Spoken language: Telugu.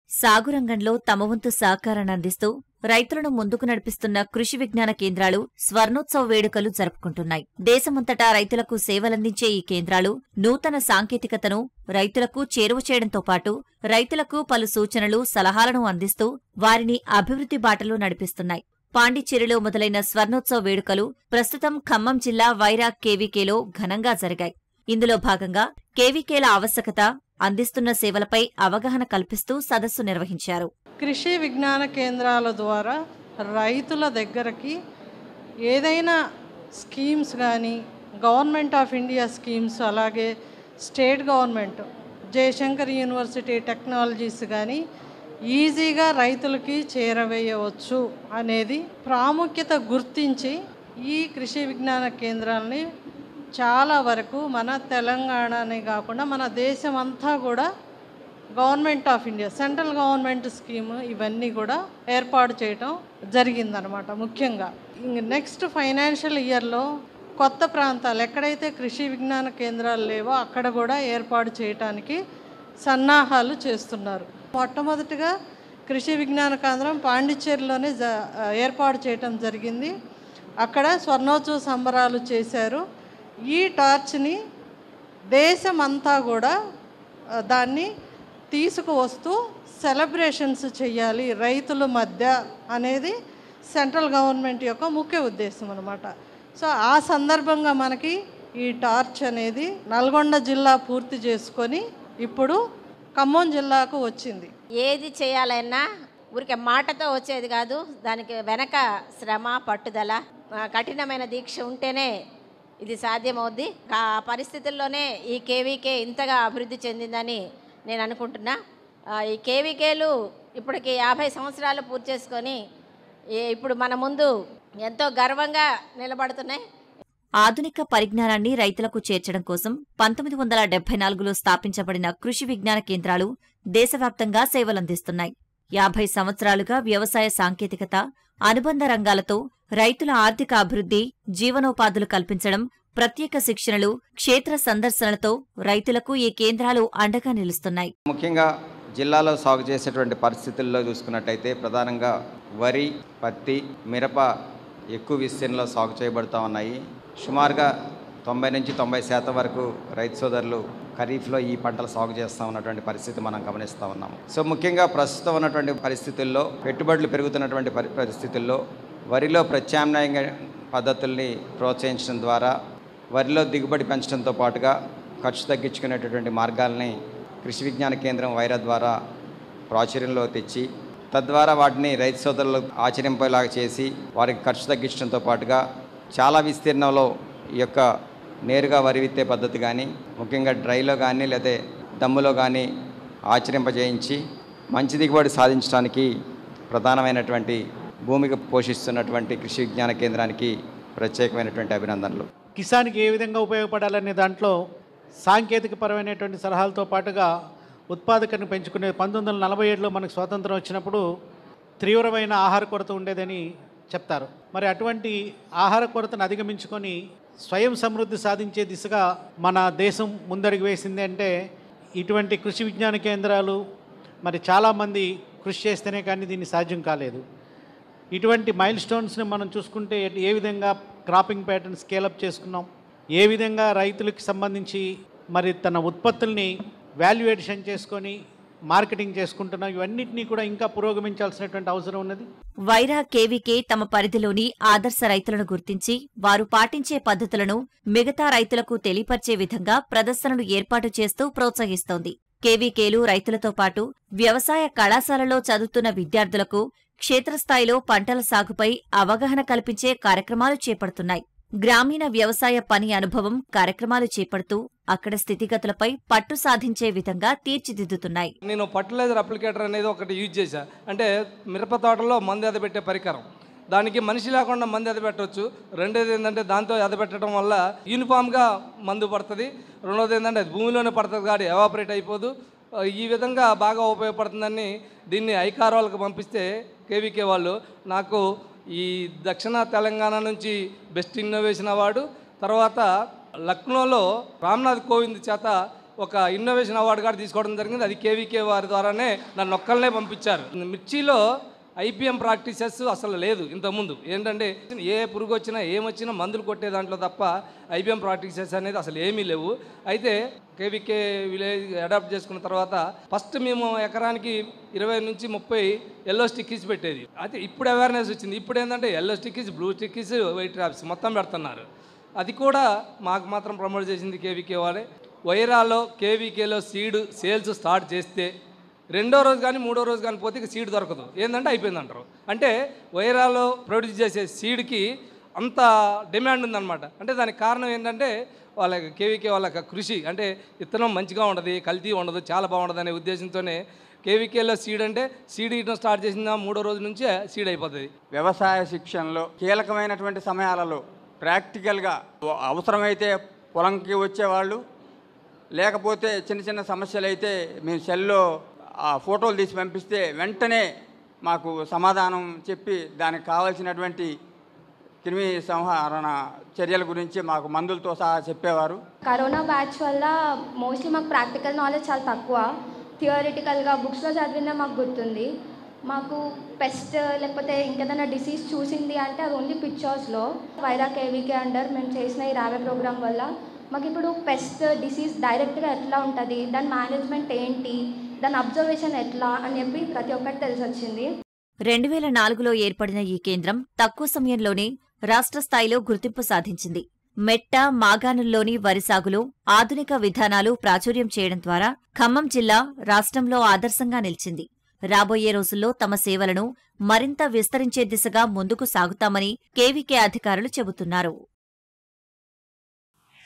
సాగు రంగంలో తమ వంతు సహకారాన్ని అందిస్తూ రైతులను ముందుకు నడిపిస్తున్న కృషి విజ్ఞాన కేంద్రాలు స్వర్ణోత్సవ వేడుకలు జరుపుకుంటున్నాయి దేశమంతటా రైతులకు సేవలందించే ఈ కేంద్రాలు నూతన సాంకేతికతను రైతులకు చేరువ చేయడంతో పాటు రైతులకు పలు సూచనలు సలహాలను అందిస్తూ వారిని అభివృద్ధి బాటలో నడిపిస్తున్నాయి పాండిచ్చేరిలో మొదలైన స్వర్ణోత్సవ వేడుకలు ప్రస్తుతం ఖమ్మం జిల్లా వైరాగ్ కేవీకేలో ఘనంగా జరిగాయి ఇందులో భాగంగా కేవీకేల ఆవశ్యకత అందిస్తున్న సేవలపై అవగాహన కల్పిస్తూ సదస్సు నిర్వహించారు కృషి విజ్ఞాన కేంద్రాల ద్వారా రైతుల దగ్గరకి ఏదైనా స్కీమ్స్ కానీ గవర్నమెంట్ ఆఫ్ ఇండియా స్కీమ్స్ అలాగే state government Jayashankar university technologies కానీ ఈజీగా రైతులకి చేరవేయవచ్చు అనేది ప్రాముఖ్యత గుర్తించి ఈ కృషి విజ్ఞాన కేంద్రాలని చాలా వరకు మన తెలంగాణనే కాకుండా మన దేశం అంతా కూడా government of India central government scheme ఇవన్నీ కూడా ఏర్పాటు చేయటం జరిగిందనమాట ముఖ్యంగా ఇంక నెక్స్ట్ ఫైనాన్షియల్ ఇయర్లో కొత్త ప్రాంతాలు ఎక్కడైతే కృషి విజ్ఞాన కేంద్రాలు లేవో అక్కడ కూడా ఏర్పాటు చేయటానికి సన్నాహాలు చేస్తున్నారు మొట్టమొదటిగా కృషి విజ్ఞాన కేంద్రం పాండిచ్చేరిలోనే జ ఏర్పాటు చేయటం జరిగింది అక్కడ స్వర్ణోత్సవ సంబరాలు చేశారు ఈ టార్చ్ని దేశమంతా కూడా ఆ, దాన్ని తీసుకువస్తూ సెలబ్రేషన్స్ చేయాలి రైతుల మధ్య అనేది సెంట్రల్ గవర్నమెంట్ యొక్క ముఖ్య ఉద్దేశం అనమాట సో ఆ సందర్భంగా మనకి ఈ టార్చ్ అనేది నల్గొండ జిల్లా పూర్తి చేసుకొని ఇప్పుడు ఖమ్మం జిల్లాకు వచ్చింది ఏది చేయాలన్నా ఊరికే మాటతో వచ్చేది కాదు దానికి వెనక శ్రమ పట్టుదల ఆ, కఠినమైన దీక్ష ఉంటేనే ఇది సాధ్యమవుద్ది ఆ పరిస్థితుల్లోనే ఈ కేవీకే ఇంతగా అభివృద్ధి చెందిందని నేను అనుకుంటున్నా ఆ, ఈ కేవీకేలు ఇప్పటికి యాభై సంవత్సరాలు పూర్తి చేసుకొని ఈ- ఇప్పుడు మన ముందు ఎంతో గర్వంగా నిలబడుతున్నాయి ఆధునిక పరిజ్ఞానాన్ని రైతులకు చేర్చడం కోసం పంతొమ్మిది వందల డెబ్బై నాలుగులో స్థాపించబడిన కృషి విజ్ఞాన కేంద్రాలు దేశవ్యాప్తంగా సేవలందిస్తున్నాయి యాభై సంవత్సరాలుగా వ్యవసాయ సాంకేతికత అనుబంధ రంగాలతో రైతుల ఆర్థిక అభివృద్ధి జీవనోపాధులు కల్పించడం ప్రత్యేక శిక్షణలు క్షేత్ర సందర్శనలతో రైతులకు ఈ కేంద్రాలు అండగా నిలుస్తున్నాయి ముఖ్యంగా జిల్లాలో సాగు చేసేటువంటి పరిస్థితుల్లో చూసుకున్నట్టయితే ప్రధానంగా వరి పత్తి మిరప ఎక్కువ విస్తీర్ణంలో సాగు చేయబడుతూ ఉన్నాయి సుమారుగా తొంభై నుంచి తొంభై శాతం వరకు రైతు సోదరులు ఖరీఫ్లో ఈ పంటలు సాగు చేస్తూ ఉన్నటువంటి పరిస్థితి మనం గమనిస్తూ ఉన్నాం సో ముఖ్యంగా ప్రస్తుతం ఉన్నటువంటి పరిస్థితుల్లో పెట్టుబడులు పెరుగుతున్నటువంటి పరి పరిస్థితుల్లో వరిలో ప్రత్యామ్నాయంగా పద్ధతుల్ని ప్రోత్సహించడం ద్వారా వరిలో దిగుబడి పెంచడంతో పాటుగా ఖర్చు తగ్గించుకునేటటువంటి మార్గాల్ని కృషి విజ్ఞాన కేంద్రం వైరా ద్వారా ప్రాచుర్యంలో తెచ్చి తద్వారా వాటిని రైతు సోదరులు ఆచరింపేలాగా చేసి వారికి ఖర్చు తగ్గించడంతో పాటుగా చాలా విస్తీర్ణంలో ఈ యొక్క నేరుగా వరి విత్తే పద్ధతి కానీ ముఖ్యంగా డ్రైలో కానీ లేదా దమ్ములో కానీ ఆచరింపజేయించి మంచి దిగుబడి సాధించడానికి ప్రధానమైనటువంటి భూమికి పోషిస్తున్నటువంటి కృషి విజ్ఞాన కేంద్రానికి ప్రత్యేకమైనటువంటి అభినందనలు కిసాన్కి ఏ విధంగా ఉపయోగపడాలనే దాంట్లో సాంకేతిక పరమైనటువంటి సలహాలతో పాటుగా ఉత్పాదకతను పెంచుకునే పంతొమ్మిది వందల నలభై ఏడులో మనకు స్వాతంత్రం వచ్చినప్పుడు తీవ్రమైన ఆహార కొరత ఉండేదని చెప్తారు మరి అటువంటి ఆహార కొరతను అధిగమించుకొని స్వయం సమృద్ధి సాధించే దిశగా మన దేశం ముందడుగు వేసింది అంటే ఇటువంటి కృషి విజ్ఞాన కేంద్రాలు మరి చాలామంది కృషి చేస్తేనే కానీ దీన్ని సాధ్యం కాలేదు ఇటువంటి మైల్ స్టోన్స్ని మనం చూసుకుంటే ఎట్- ఏ విధంగా క్రాపింగ్ ప్యాటర్న్ స్కేలప్ చేసుకున్నాం ఏ విధంగా రైతులకు సంబంధించి మరి తన ఉత్పత్తుల్ని వాల్యుయేషన్ చేసుకొని మార్కెటింగ్ చేసుకుంటున్నాం ఇవన్నిటినీ కూడా ఇంకా పురోగమించాల్సినటువంటి అవసరం ఉన్నది వైరా కేవీకే తమ పరిధిలోని ఆదర్శ రైతులను గుర్తించి వారు పాటించే పద్ధతులను మిగతా రైతులకు తెలియపర్చే విధంగా ప్రదర్శనలు ఏర్పాటు చేస్తూ ప్రోత్సహిస్తోంది కేవీకేలు రైతులతో పాటు వ్యవసాయ కళాశాలలో చదువుతున్న విద్యార్థులకు క్షేత్రస్థాయిలో పంటల సాగుపై అవగాహన కల్పించే కార్యక్రమాలు చేపడుతున్నాయి గ్రామీణ వ్యవసాయ పని అనుభవం కార్యక్రమాలు చేపడుతూ అక్కడ స్థితిగతులపై పట్టు సాధించే విధంగా తీర్చిదిద్దుతున్నాయి నేను ఫర్టిలైజర్ అప్లికేటర్ అనేది ఒకటి యూజ్ చేశా అంటే మిరప తోటలో మందు ఎదబెట్టే పరికరం దానికి మనిషి లేకుండా మందు ఎదబెట్టవచ్చు రెండోది ఏంటంటే దాంతో ఎదబెట్టడం వల్ల యూనిఫామ్గా మందు పడుతుంది రెండోది ఏంటంటే అది భూమిలోనే పడుతుంది కాబట్టి ఎవాపరేట్ అయిపోదు ఈ విధంగా బాగా ఉపయోగపడుతుందని దీన్ని ఐకార్ పంపిస్తే కేవీకే వాళ్ళు నాకు ఈ దక్షిణ తెలంగాణ నుంచి బెస్ట్ ఇన్నోవేషన్ అవార్డు తర్వాత లక్నోలో రామ్నాథ్ కోవింద్ చేత ఒక ఇన్నోవేషన్ అవార్డు కూడా తీసుకోవడం జరిగింది అది కేవీకే వారి ద్వారానే నన్ను ఒక్కళ్ళనే పంపించారు మిర్చిలో ఐపీఎం ప్రాక్టీసెస్ అసలు లేదు ఇంతకుముందు ఏంటంటే ఏ పురుగు వచ్చినా ఏమొచ్చినా మందులు కొట్టే దాంట్లో తప్ప ఐపీఎం ప్రాక్టీసెస్ అనేది అసలు ఏమీ లేవు అయితే కేవీకే విలేజ్ అడాప్ట్ చేసుకున్న తర్వాత ఫస్ట్ మేము ఎకరానికి ఇరవై నుంచి ముప్పై ఎల్లో స్టిక్కీస్ పెట్టేది అయితే ఇప్పుడు అవేర్నెస్ వచ్చింది ఇప్పుడు ఏంటంటే yellow stickies blue stickies white traps మొత్తం పెడుతున్నారు అది కూడా మాకు మాత్రం ప్రమోట్ చేసింది కేవీకే వాళ్ళే వైరాలో కేవీకేలో సీడ్ సేల్స్ స్టార్ట్ చేస్తే రెండో రోజు కానీ మూడో రోజు కానీ పోతే ఇక సీడ్ దొరకదు ఏంటంటే అయిపోయింది అంటారు అంటే వైరాలో ప్రొడ్యూస్ చేసే సీడ్కి అంత డిమాండ్ ఉందన్నమాట అంటే దానికి కారణం ఏంటంటే వాళ్ళ కేవీకే వాళ్ళ యొక్క కృషి అంటే విత్తనం మంచిగా ఉండదు కల్తీ ఉండదు చాలా బాగుండదు అనే ఉద్దేశంతోనే కేవీకేలో సీడ్ అంటే సీడ్ ఇవ్వడం స్టార్ట్ చేసిన మూడో రోజు నుంచే సీడ్ అయిపోతుంది వ్యవసాయ శిక్షణలో కీలకమైనటువంటి సమయాలలో ప్రాక్టికల్గా అవసరమైతే పొలంకి వచ్చేవాళ్ళు లేకపోతే చిన్న చిన్న సమస్యలు అయితే మేము సెల్లో ఆ ఫోటోలు తీసి పంపిస్తే వెంటనే మాకు సమాధానం చెప్పి దానికి కావాల్సినటువంటి క్రిమి సంహరణ చర్యల గురించి మాకు మందులతో సహా చెప్పేవారు కరోనా బ్యాచ్ వల్ల మోస్ట్లీ మాకు ప్రాక్టికల్ నాలెడ్జ్ చాలా తక్కువ థియరిటికల్గా బుక్స్లో చదివిందే మాకు గుర్తుంది మాకు పెస్ట్ లేకపోతే ఇంకేదైనా డిసీజ్ చూసింది అంటే అది ఓన్లీ పిక్చర్స్లో వైరా కేవీకే అండర్ మేము చేసిన ఈ రావే ప్రోగ్రామ్ వల్ల మాకు ఇప్పుడు పెస్ట్ డిసీజ్ డైరెక్ట్గా ఎట్లా ఉంటుంది దాని మేనేజ్మెంట్ ఏంటి దాని అబ్జర్వేషన్ ఎట్లా అని చెప్పి ప్రతి ఒక్కటి తెలిసి వచ్చింది రెండు వేల నాలుగులో ఏర్పడిన ఈ కేంద్రం తక్కువ సమయంలోనే రాష్ట్ర స్థాయిలో గుర్తింపు సాధించింది మెట్ట మాగాణుల్లోని వరి సాగులో ఆధునిక విధానాలు ప్రాచుర్యం చేయడం ద్వారా ఖమ్మం జిల్లా రాష్ట్రంలో ఆదర్శంగా నిలిచింది రాబోయే రోజుల్లో తమ సేవలను మరింత విస్తరించే దిశగా ముందుకు సాగుతామని కేవీకే అధికారులు చెబుతున్నారు